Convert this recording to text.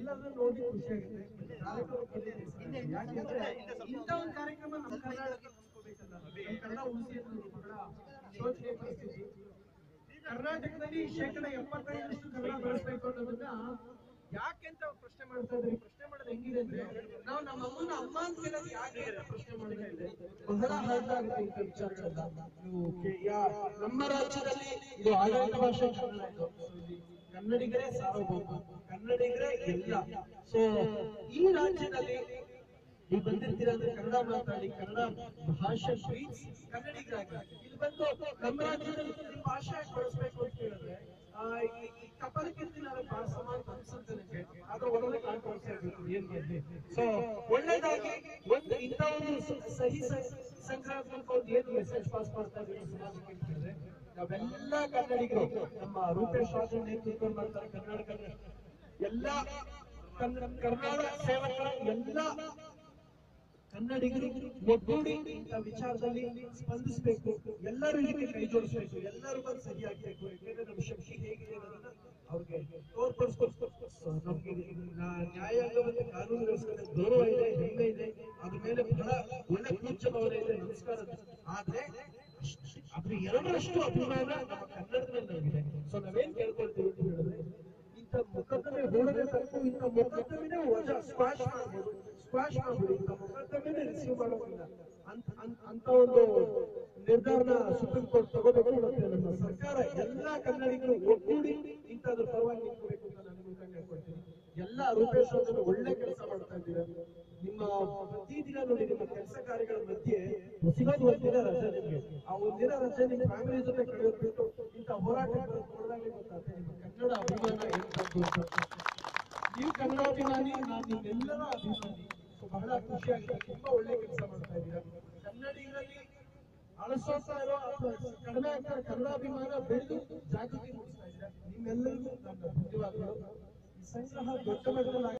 ಎಲ್ಲರನ್ನೂ ನೋಡಿ ಖುಷಿ ಆಗುತ್ತೆ ಕಾರ್ಯಕ್ರಮ ಬಂದಿದೆ ಸರ್. ಯಾಕೆಂದ್ರೆ ಇಂಥ ಒಂದು ಕಾರ್ಯಕ್ರಮ ನಮ್ಮ ಕರ್ನಾಟಕ ಉಳಿಸ್ಕೋಬೇಕಲ್ಲ. ನಮ್ಮ ಕನ್ನಡ ಉಳಿಸಿ ಅನ್ನೋದು ಬಹಳ ಶೋಚನೀಯ ಪರಿಸ್ಥಿತಿ ಕರ್ನಾಟಕದಲ್ಲಿ ಶೇಕಡ ಎಪ್ಪತ್ತೈದರಷ್ಟು ಕನ್ನಡ ಬಳಸಬೇಕು ಅನ್ನೋದನ್ನ ಯಾಕೆ ಅಂತ ಅವ್ರು ಪ್ರಶ್ನೆ ಮಾಡ್ತಾ ಇದ್ರಿ ಪ್ರಶ್ನೆ ಮಾಡೋದು ಹೆಂಗಿದೆ ಅಂದ್ರೆ ನಾವು ನಮ್ಮ ಅಮ್ಮನ ಅಮ್ಮ ಅಂತ ಕೇಳೋದು ಯಾಕೆ ಅಂತ ಪ್ರಶ್ನೆ ಮಾಡಿದ್ರೆ ಬಹಳ ಹರ್ಟ್ ಆಗುತ್ತೆ ಇಂಥ ವಿಚಾರಗಳನ್ನ ನೀವು ಕೇ- ಯಾ- ನಮ್ಮ ರಾಜ್ಯದಲ್ಲಿ ಇದು ಆಡಳಿತ ಭಾಷೆ ಕನ್ನಡ ಇದು. So ಇಲ್ಲಿ ಕನ್ನಡಿಗರೇ ಸಾರ್ವಭೌಮ ಕನ್ನಡಿಗರೇ ಎಲ್ಲ ಸೊ ಈ ರಾಜ್ಯದಲ್ಲಿ ನೀವು ಬಂದಿರ್ತೀರ ಅಂದ್ರೆ ಕನ್ನಡ ಮಾತಾಡಿ ಕನ್ನಡ ಭಾಷೆ ಪ್ರೀತಿಸಿ ಕನ್ನಡಿಗರಾಗಿ ಇಲ್ಲಿ ಬಂದು ನಮ್ಮ ರಾಜ್ಯದಲ್ಲಿ ನಿಮ್ಮ ಭಾಷೆ ಯಾಕೆ ಬಳಸ್ಬೇಕು ಅಂತ ಕೇಳಿದ್ರೆ ಆ, ಈ ಈ ಕಪಲ ಕೀರ್ತಿ ನಾನು ಬಹಳ ಸಮಾನ ಅನ್ಸುತ್ತೆ ನನಗೆ ಆದ್ರೆ ಒಳಗಡೆ ಕಾಂಟ್ರವರ್ಸಿ ಆಗಿರ್ತದೆ ಏನ್ ಮಾಡಿ ಸೊ ಒಳ್ಳೇದಾಗಿ ಒಂದು ಇಂಥ ಒಂದು ಸ- ಸಹಿ ಸ- ಸಂಕ್ರಾಂತಿಕ ಒಂದು ಏನು ಮೆಸೇಜ್ ಪಾಸ್ ಮಾಡ್ತಾ ಇದ್ದೀವಿ ಸಮಾಜಕ್ಕೆ ಅಂತ ಹೇಳಿದ್ರೆ ನಾವೆಲ್ಲ ಕನ್ನಡಿಗರು ನಮ್ಮ ರೂಪೇಶ್ ರಾಜನ್ ನೇತೃತ್ವ ಮಾಡ್ತಾರೆ ಕರ್ನಾಟಕ ಎಲ್ಲ ಕನ್ನಡ ಕರ್ನಾಟಕ ಸೇವಕರ ಎಲ್ಲ ಕನ್ನಡಿಗರು ಒಗ್ಗೂಡಿ ಇಂಥ ವಿಚಾರದಲ್ಲಿ ಸ್ಪಂದಿಸಬೇಕು ಎಲ್ಲರೂ ಇದಕ್ಕೆ ಕೈ ಜೋಡಿಸಬೇಕು ಎಲ್ಲರೂ ಬಂದು ಸಹಿ ಆಗ್ಬೇಕು ಯಾಕಂದ್ರೆ ನಮ್ಮ ಶಕ್ತಿ ಹೇಗಿದೆ ಅನ್ನೋದನ್ನ ಅವ್ರಿಗೆ ತೋರ್ಪಡಿಸ್ಬೇಕು So, ನಮ್ಗೆ ನಾ- ನ್ಯಾಯಾಂಗ ಮತ್ತು ಕಾನೂನು ವ್ಯವಸ್ಥೆ ಗೌರವ ಇದೆ ಹೆಮ್ಮೆ ಇದೆ ಅದ್ರ ಮೇಲೆ ಬಹಳ ಒಳ್ಳೆ ಪೂಜ್ಯ ಭಾವನೆ ಇದೆ ನಮಸ್ಕಾರ ಆದ್ರೆ ಅದ್ರ ಎರಡರಷ್ಟು ಅಭಿಮಾನ ನಮ್ಮ ಕನ್ನಡದ ಮೇಲೆ ನಮಗಿದೆ ಸೊ ನಾವೇನ್ ಕೇಳ್ಕೊಳ್ತೀವಿ ಅಂತ ಹೇಳಿದ್ರೆ ಇಂಥ ಮೊಕದ್ದಮೆ ಹೂಡದೆ ತಪ್ಪು ಇಂಥ ಮೊಕದ್ದಮೆನೇ ವಜಾ ಸ್ಕ್ವಾಶ್ ಮಾಡ್ಬೋದು ಸ್ಕ್ವಾಶ್ ಮಾಡ್ಬೋದು ಇಂಥ ಮೊಕದ್ದಮೆನೇ ರಿಸೀವ್ ಮಾಡೋದಿಲ್ಲ ಅಂತ ಅಂತ- ಅಂತ ಒಂದು ನಿರ್ಧಾರನ ಸುಪ್ರೀಂ ಕೋರ್ಟ್ ತಗೋಬೇಕು ಮತ್ತೆ ನಮ್ಮ ಸರ್ಕಾರ ಎಲ್ಲಾ ಕನ್ನಡಿಗರು ಒಗ್ಗೂಡಿ ಇಂಥದ್ರ ಪರವಾಗಿ ನಿಂತ್ಕೋಬೇಕು ಅಂತ ನಾನು ನಿಮ್ಗೆ ಕೇಳ್ಕೊಳ್ತೀನಿ ಎಲ್ಲ ರೂಪೇಶ್ ಅವರು ಒಳ್ಳೆ ಕೆಲಸ ಮಾಡ್ತಾ ಇದ್ದೀರಾ ನಿಮ್ಮ ಪ್ರತಿದಿನ ನೋಡಿ ನಿಮ್ಮ ಕೆಲಸ ಕಾರ್ಯಗಳ ಮಧ್ಯೆ ಸಿಗೋದು ಒಂದಿನ ರಜೆ ನಿಮ್ಗೆ ಆ ಒಂದಿನ ರಜೆ ನಿಮ್ಮ ಫ್ಯಾಮಿಲಿ ಜೊತೆ ಕಳೆಯೋದು ಬಿಟ್ಟು ಇಂಥ ಹೋರಾಟ ನೋಡಿದಾಗಲೇ ಗೊತ್ತಾಗ್ತದೆ ನಿಮ್ಮ ಕನ್ನಡ ಅಭಿಮಾನ ಎಂತದ್ದು ಅಂತ. ನೀವು ಕನ್ನಡಾಭಿಮಾನಿ ನಾನು ನಿಮ್ಮೆಲ್ಲರ ಅಭಿಮಾನಿ So, ಬಹಳ ಖುಷಿ ಆಗಿದೆ ತುಂಬಾ ಒಳ್ಳೆ ಕೆಲಸ ಮಾಡ್ತಾ ಇದ್ದೀರಾ ಕನ್ನಡಿಗರಲ್ಲಿ ಅಳಸೋತಾ ಇರೋ ಅಥವಾ ಕಡಿಮೆ ಆಗ್ತಾ ಇರೋ ಕನ್ನಡಾಭಿಮಾನ ಬೆಳೆದು ಜಾಗೃತಿ ಮೂಡಿಸ್ತಾ ಇದ್ದೀರಾ ನಿಮ್ಮೆಲ್ಲರಿಗೂ ನನ್ನ ಧನ್ಯವಾದಗಳು ಈ ಸಂಗ್ರಹ ದೊಡ್ಡ ಮಟ್ಟದಲ್ಲಿ